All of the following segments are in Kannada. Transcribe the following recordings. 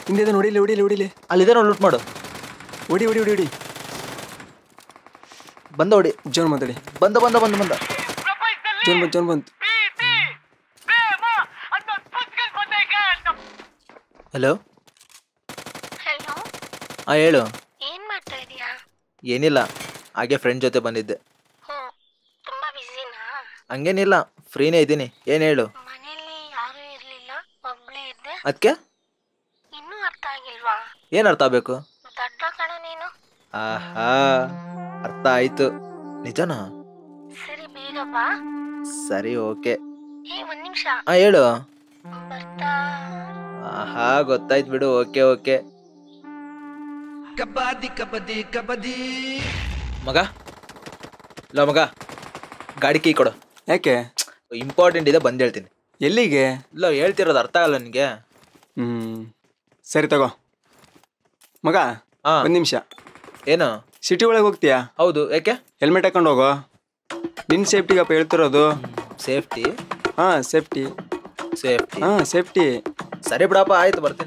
ಹಿಂದೆ ಹೊಡಿಲಿ ಹೊಡಿಲಿ ಹೊಡಿಲಿ ಅಲ್ಲಿದೆ ನೋಡಿ ಲೂಟ್ ಮಾಡು ಹೊಡಿ ಹೊಡಿ ಹೊಡಿ ಹೊಡಿ ಬಂದ ಹೊಡಿ ಜೋನ್ ಮಾತಾಡಿ ಬಂದ ಬಂದ ಬಂದ ಬಂದ ಜೋನ್ ಬಂತು ಜೋನ್ ಬಂತು ಹಲೋ ಹಲೋ ಹಾಂ ಹೇಳು ಏನ್ ಮಾಡ್ತಾ ಇದೀಯಾ ಏನಿಲ್ಲ ಹಾಗೆ ಫ್ರೆಂಡ್ ಜೊತೆ ಬಂದಿದ್ದೆ ಹೋ ತುಂಬಾ ಬಿಸಿನಾ ಹಂಗೇನಿಲ್ಲ ಫ್ರೀನೇ ಇದ್ದೀನಿ ಏನು ಹೇಳು ಮನೆಯಲ್ಲಿ ಯಾರೂ ಇರ್ಲಿಲ್ಲ ಒಬ್ಳೇ ಇದ್ದೆ ಅದಕ್ಕೆ ಇನ್ನೂ ಅರ್ಥ ಆಗಿಲ್ವಾ ಏನು ಅರ್ಥ ಆಗಬೇಕು ದೊಡ್ಡ ಕಣ ನೀನು ಆಹಾ ಅರ್ಥ ಆಯ್ತು ನಿಜನಾ ಸರಿ ಬೇಗ ಬಾ ಸರಿ ಓಕೆ ಏ ಒಂದ್ ನಿಮಿಷ ಹಾಂ ಹೇಳು ಬರ್ತಾ ಆಹಾ ಗೊತ್ತಾಯ್ತು ಬಿಡು ಓಕೆ ಓಕೆ ಮಗ ಇಲ್ಲ ಮಗ ಗಾಡಿ ಕೀ ಕೊಡು ಯಾಕೆ ಇಂಪಾರ್ಟೆಂಟ್ ಇದೆ ಬಂದು ಹೇಳ್ತೀನಿ ಎಲ್ಲಿಗೆ ಇಲ್ಲ ಹೇಳ್ತಿರೋದು ಅರ್ಥ ಆಗಲ್ಲ ನಿನಗೆ ಹ್ಮ್ ಸರಿ ತಗೋ ಮಗ ಹಾ. ಒಂದ್ ನಿಮಿಷ ಏನು ಸಿಟಿ ಒಳಗೆ ಹೋಗ್ತೀಯಾ ಹೌದು ಯಾಕೆ ಹೆಲ್ಮೆಟ್ ಹಾಕೊಂಡು ಹೋಗೋ ನಿನ್ನ ಸೇಫ್ಟಿಗಪ್ಪ ಹೇಳ್ತಿರೋದು ಸೇಫ್ಟಿ ಹಾ ಸೇಫ್ಟಿ ಸೇಫ್ಟಿ ಹಾ ಸೇಫ್ಟಿ ಸರಿ ಬಿಡಪ್ಪ ಆಯ್ತು ಬರ್ತೀನಿ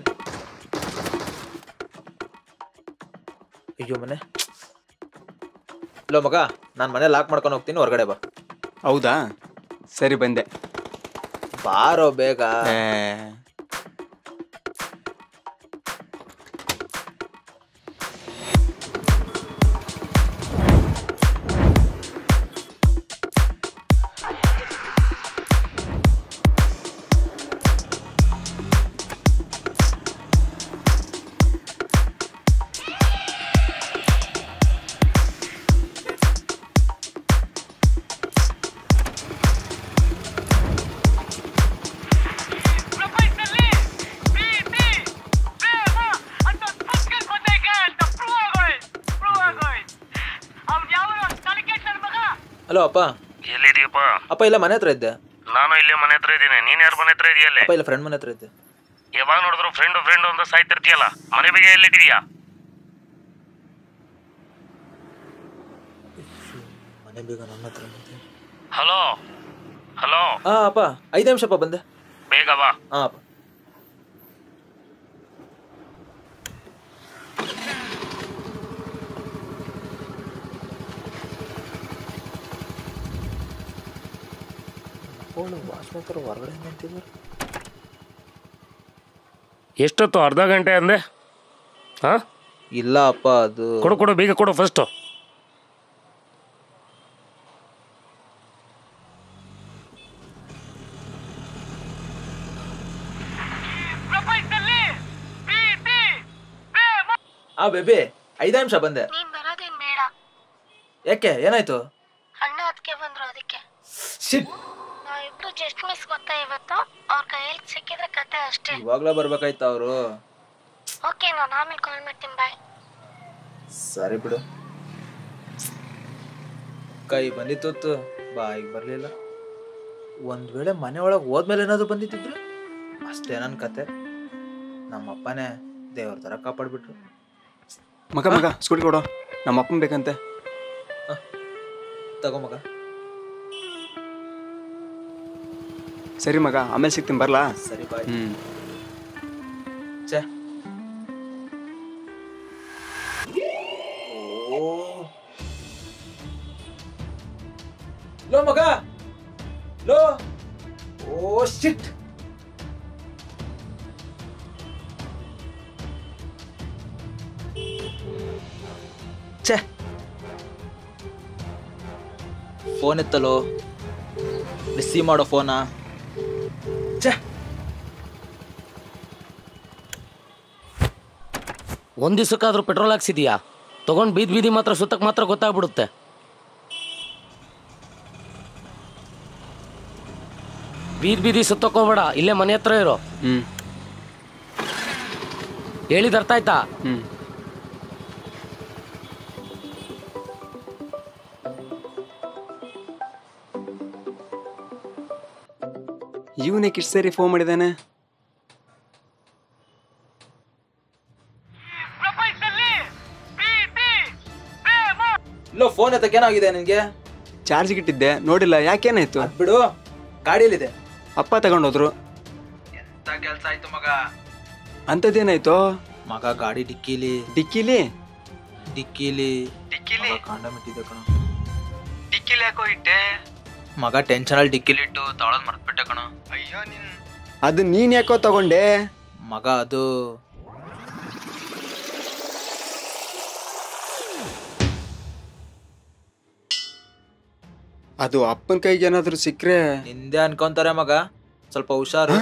ಅಯ್ಯೋ ಮನೆ ಇಲ್ಲ ಮಗ ನಾನು ಮನೆ ಲಾಕ್ ಮಾಡ್ಕೊಂಡು ಹೋಗ್ತೀನಿ ಹೊರಗಡೆ ಬಾ ಹೌದಾ ಸರಿ ಬಂದೆ ಬಾರೋ ಬೇಗ ಏ, ಹಲೋ ಅಪ್ಪ ಎಲ್ಲಿದೀಯಪ್ಪ ಅಪ್ಪ ಇಲ್ಲ ಮನೆ ಹತ್ರ ಇದ್ದೆ ನಾನು ಇಲ್ಲೇ ಮನೆ ಹತ್ರ ಇದ್ದೀನಿ ನೀನ್ ಯಾರ ಮನೆ ಹತ್ರ ಇದೆಯಲ್ಲೇ ಅಪ್ಪ ಇಲ್ಲ ಫ್ರೆಂಡ್ ಮನೆ ಹತ್ರ ಇದ್ದೆ ಯಾವಾಗ ನೋಡಿದ್ರು ಫ್ರೆಂಡ್ ಫ್ರೆಂಡ್ ಅಂತ ಸಾಯ್ತಿರ್ತೀಯಲ್ಲ ಮನೆ ಬಗ್ಗೆ ಎಲ್ಲಿದ್ದೀಯಾ ಮನೆ ಬೇಗ ನನ್ನ ಹತ್ರ ಹಲೋ ಹಲೋ ಹಾಂ ಅಪ್ಪ ಐದು ನಿಮಿಷಪ್ಪ ಬಂದೆ ಬೇಗ ಬಾ ಹಾಂ ಅಪ್ಪ ವಾಚ್ಮನ್ ಹೊರಗಡೆ ನಿಂತಿದ್ದಾರೆ ಎಷ್ಟೊತ್ತು ಅರ್ಧ ಗಂಟೆ ಅಂದೆ ಹಾ ಇಲ್ಲ ಅಪ್ಪ ಅದು ಕೊಡು ಕೊಡು ಬೇಗ ಕೊಡು ಫಸ್ಟು ಆ ಬೇಬಿ ಐದು ನಿಮಿಷ ಬಂದೆ ನೀನ್ ಬರೋದೇನ್ ಬೇಡ ಯಾಕೆ ಏನಾಯ್ತು ಅಣ್ಣ ಅದಕ್ಕೆ ಬಂದ್ರು ಅದಕ್ಕೆ ಶಿಟ್ ನಾವಿಬ್ರು ಜಸ್ಟ್ ಮಿಸ್ ಗೊತ್ತಾ ಇವತ್ತು ಅವ್ರ ಕೈಯಲ್ಲಿ ಸಿಕ್ಕಿದ್ರೆ ಕತೆ ಅಷ್ಟೇ ಇವಾಗ್ಲೇ ಬರ್ಬೇಕಾಯ್ತು ಅವರು ಓಕೆ ನಾನು ಆಮೇಲೆ ಕಾಲ್ ಮಾಡ್ತೀನಿ ಬಾಯ್ ಸರಿ ಬಿಡು ಕೈ ಬಂದಿತ್ತು ಬಾಯಿಗೆ ಬರಲಿಲ್ಲ ಒಂದು ವೇಳೆ ಮನೆ ಒಳಗೆ ಹೋದ್ಮೇಲೆ ಏನಾದ್ರು ಬಂದಿತ್ತಿದ್ರೆ ಅಷ್ಟೇ ನನ್ನ ಕತೆ ನಮ್ಮ ಅಪ್ಪನೇ ದೇವ್ರ ಥರ ಕಾಪಾಡ್ಬಿಟ್ರು ಮಗ ಮಗ ಸ್ಕೂಟಿ ಕೊಡೋ ನಮ್ಮ ಅಪ್ಪನ್ ಬೇಕಂತೆ ತಗೋ ಮಗ ಸರಿ ಮಗ ಆಮೇಲೆ ಸಿಗ್ತೀನಿ ಬರ್ಲಾ ಸರಿ ಬಾಯ್ ಹ್ಮ್ ಛೇ ಓ ಲೋ ಮಗ ಲೋ ಓ ಶಿಟ್ ಛೇ ಫೋನ್ ಎತ್ತಲೋ ರಿಸೀವ್ ಮಾಡೋ ಫೋನಾ ಛೇ ಒಂದ್ ದಿವಸಕ್ಕಾದ್ರೂ ಪೆಟ್ರೋಲ್ ಹಾಕ್ಸಿದ್ಯಾ ತಗೊಂಡ್ ಬೀದ್ ಬೀದಿ ಮಾತ್ರ ಸುತ್ತಕ್ ಮಾತ್ರ ಗೊತ್ತಾಗ್ಬಿಡುತ್ತೆ ಬೀದ್ ಬೀದಿ ಸುತ್ತಕ್ ಹೋಗ್ಬೇಡ ಇಲ್ಲೇ ಮನೆ ಹತ್ರ ಇರೋ ಹ್ಮ್ ಹೇಳಿದ ಅರ್ಥ ಆಯ್ತಾ ಹ್ಮ್ ಇವನೇ ಇಷ್ಟು ಸರಿ ಫೋನ್ ಮಾಡಿದ್ದಾನೆ ಇಲ್ಲೋ ಫೋನ್ ಎತ್ತಕ್ಕೆ ಏನಾಗಿದೆ ನಿನಗೆ ಚಾರ್ಜ್ಗೆ ಇಟ್ಟಿದ್ದೆ ನೋಡಿಲ್ಲ ಯಾಕೇನಾಯ್ತು ಅದ್ ಬಿಡು ಗಾಡಿಯಲ್ಲಿದೆ ಅಪ್ಪ ತಗೊಂಡೋದ್ರು ಎಂತ ಕೆಲಸ ಆಯ್ತು ಮಗ ಅಂಥದ್ದೇನಾಯ್ತು ಮಗ ಗಾಡಿ ಡಿಕ್ಕಿಲಿ ಡಿಕ್ಕಿಲಿ ಡಿಕ್ಕಿಲಿ ಡಿಕ್ಕಿಲಿ ಮಗ ಕಾಂಡಮ್ ಇಟ್ಟಿದ್ದೆ ಕಣ ಡಿಕ್ಕಿಲಿ ಯಾಕೋ ಇಟ್ಟೆ ಮಗ ಟೆನ್ಷನ್ ಅಲ್ಲಿ ಡಿಕ್ಕಿಲಿ ಇಟ್ಟು ತಗೊಳದ್ ಮರ್ತ್ಬಿಟ್ಟೆ ಕಣ ಅಯ್ಯೋ ನಿನ್ ಅದು ನೀನ್ ಯಾಕೋ ತಗೊಂಡೆ ಮಗ ಅದು ಅದು ಅಪ್ಪನ ಕೈಗೆ ಏನಾದ್ರು ಸಿಕ್ಕರೆ ನಿಂದೆ ಅನ್ಕೊಂತಾರೆ ಮಗ ಸ್ವಲ್ಪ ಹುಷಾರು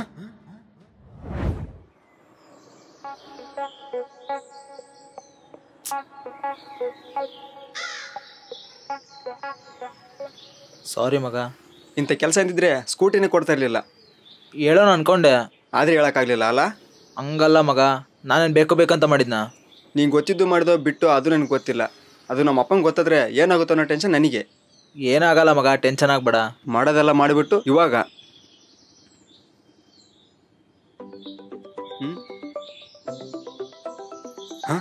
ಸಾರಿ ಮಗ ಇಂಥ ಕೆಲಸ ಅಂದಿದ್ರೆ ಸ್ಕೂಟಿನೇ ಕೊಡ್ತಾ ಇರ್ಲಿಲ್ಲ ಹೇಳೋಣ ಅನ್ಕೊಂಡೆ ಆದ್ರೆ ಹೇಳಕ್ಕಾಗ್ಲಿಲ್ಲ ಅಲ್ಲ ಹಂಗಲ್ಲ ಮಗ ನಾನೇನು ಬೇಕು ಬೇಕಂತ ಮಾಡಿದ್ನ ನೀನ್ ಗೊತ್ತಿದ್ದು ಮಾಡಿದೋ ಬಿಟ್ಟು ಅದು ನನಗೆ ಗೊತ್ತಿಲ್ಲ ಅದು ನಮ್ಮ ಅಪ್ಪಂಗೆ ಗೊತ್ತಾದ್ರೆ ಏನಾಗುತ್ತೋ ಅನ್ನೋ ಟೆನ್ಷನ್ ನನಗೆ ಏನಾಗಲ್ಲ ಮಗ ಟೆನ್ಷನ್ ಆಗ್ಬೇಡ ಮಾಡೋದೆಲ್ಲ ಮಾಡಿಬಿಟ್ಟು ಇವಾಗ ಹ್ಮ್ ಹಾ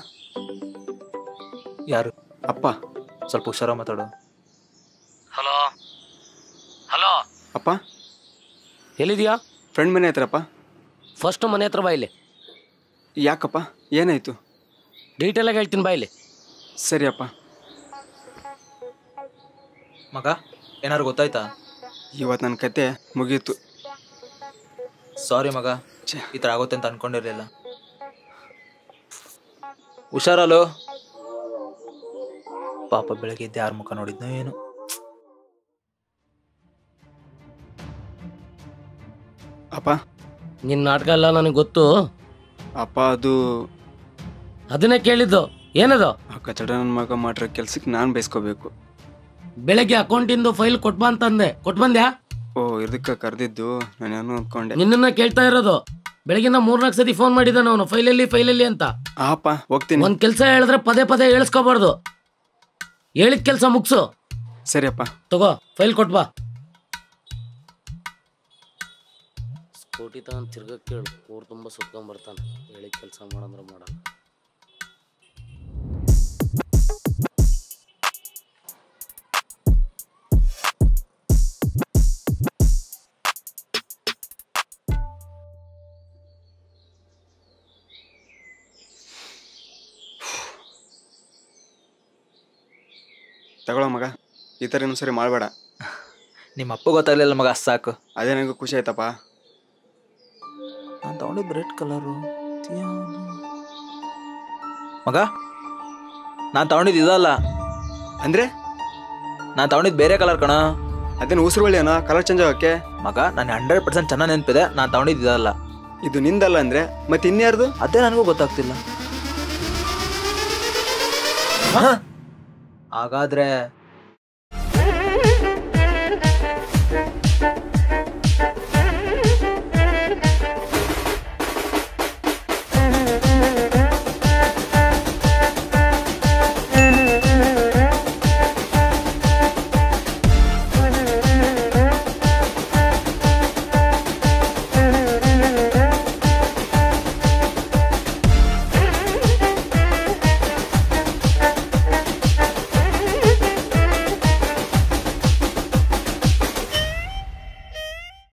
ಯಾರು ಅಪ್ಪ ಸ್ವಲ್ಪ ಹುಷಾರ ಮಾತಾಡು ಹಲೋ ಹಲೋ ಅಪ್ಪ ಎಲ್ಲಿದ್ಯಾ ಫ್ರೆಂಡ್ ಮನೆ ಹತ್ರಪ್ಪ ಫಸ್ಟ್ ಮನೆ ಹತ್ರ ಬಾ ಇಲ್ಲಿ ಯಾಕಪ್ಪ ಏನಾಯ್ತು ಡೀಟೇಲಾಗಿ ಹೇಳ್ತೀನಿ ಬಾ ಇಲ್ಲಿ ಸರಿ ಅಪ್ಪ ಮಗ ಏನಾರು ಗೊತ್ತಾಯ್ತಾ ಇವತ್ತು ನನ್ನ ಕತೆ ಮುಗೀತು ಸಾರಿ ಮಗ ಛೆ. ಈ ಥರ ಆಗುತ್ತೆ ಅಂತ ಅನ್ಕೊಂಡಿರ್ಲಿಲ್ಲ ಹುಷಾರಲು ಪಾಪ ಬೆಳಗ್ಗೆ ಎದ್ದು ಯಾರ ಮುಖ ನೋಡಿದ್ನೋ ಏನು ಅಪ್ಪ ನಿನ್ನ ನಾಟಕ ಎಲ್ಲ ನನಗೆ ಗೊತ್ತು ಅಪ್ಪ ಅದು ಅದನ್ನೇ ಕೇಳಿದ್ದು ಏನದು ಆ ಕಚಡ ನನ್ನ ಮಗ ಮಾಡಿರೋ ಕೆಲ್ಸಕ್ಕೆ ನಾನು ಬಯಸ್ಕೋಬೇಕು ಬೆಳಗ್ಗೆ ಅಕೌಂಟಿಂದು ಫೈಲ್ ಕೊಟ್ಬಾ ಅಂತಂದೆ ಕೊಟ್ಬಂದ್ಯಾ ಓ ಇದಕ್ಕೆ ಕರೆದಿದ್ದು ನಾನೇನು ಅಂದ್ಕೊಂಡೆ ನಿನ್ನನ್ನ ಕೇಳ್ತಾ ಇರೋದು ಬೆಳಗಿನ ಮೂರ್ನಾಲ್ಕು ಸತಿ ಫೋನ್ ಮಾಡಿದ್ದಾನೆ ಅವನು ಫೈಲಲ್ಲಿ ಫೈಲಲ್ಲಿ ಅಂತ ಆ ಅಪ್ಪ ಹೋಗ್ತೀನಿ ಒಂದ್ ಕೆಲಸ ಹೇಳಿದ್ರೆ ಪದೇ ಪದೇ ಹೇಳಿಸ್ಕೋಬಾರ್ದು ಹೇಳಿದ ಕೆಲಸ ಮುಗ್ಸು ಸರಿ ಅಪ್ಪ ತಗೋ ಫೈಲ್ ಕೊಟ್ಬಾ ಸ್ಕೂಟಿ ತಗೊಂಡ್ ತಿರ್ಗ ಕೇಳು ಊರು ತುಂಬ ಸುತ್ಕೊಂಡ್ ಬರ್ತಾನೆ ಹೇಳಿದ ಕೆಲಸ ಮಾಡಂದ್ರೆ ಮಾಡಲ್ಲ ತಗೊಳ್ಳೋ ಮಗ ಈ ಥರ ಇನ್ನೂ ಸರಿ ಮಾಡಬೇಡ ನಿಮ್ಮ ಅಪ್ಪ ಗೊತ್ತಾಗ್ಲಿಲ್ಲ ಮಗ ಅಷ್ಟ್ ಸಾಕು ಅದೇ ನನಗೂ ಖುಷಿ ಆಯ್ತಪ್ಪ ನಾನು ತಗೊಂಡಿದ್ದು ರೆಡ್ ಕಲರು ಮಗ ನಾನು ತಗೊಂಡಿದ್ದು ಇದಲ್ಲ ಅಂದ್ರೆ ನಾನು ತಗೊಂಡಿದ್ದು ಬೇರೆ ಕಲರ್ ಕಣ ಅದೇನು ಉಸಿರು ಒಳ್ಳೆಯನೋ ಕಲರ್ ಚೇಂಜ್ ಆಗೋಕ್ಕೆ ಮಗ ನನಗೆ ಹಂಡ್ರೆಡ್ ಪರ್ಸೆಂಟ್ ಚೆನ್ನಾಗಿ ನೆನಪಿದೆ ನಾನು ತಗೊಂಡಿದ್ದು ಇದಲ್ಲ ಇದು ನಿಂದಲ್ಲ ಅಂದ್ರೆ ಮತ್ತೆ ಇನ್ಯಾರ್ದು ಅದೇ ನನಗೂ ಗೊತ್ತಾಗ್ತಿಲ್ಲ ಹಾಗಾದ್ರೆ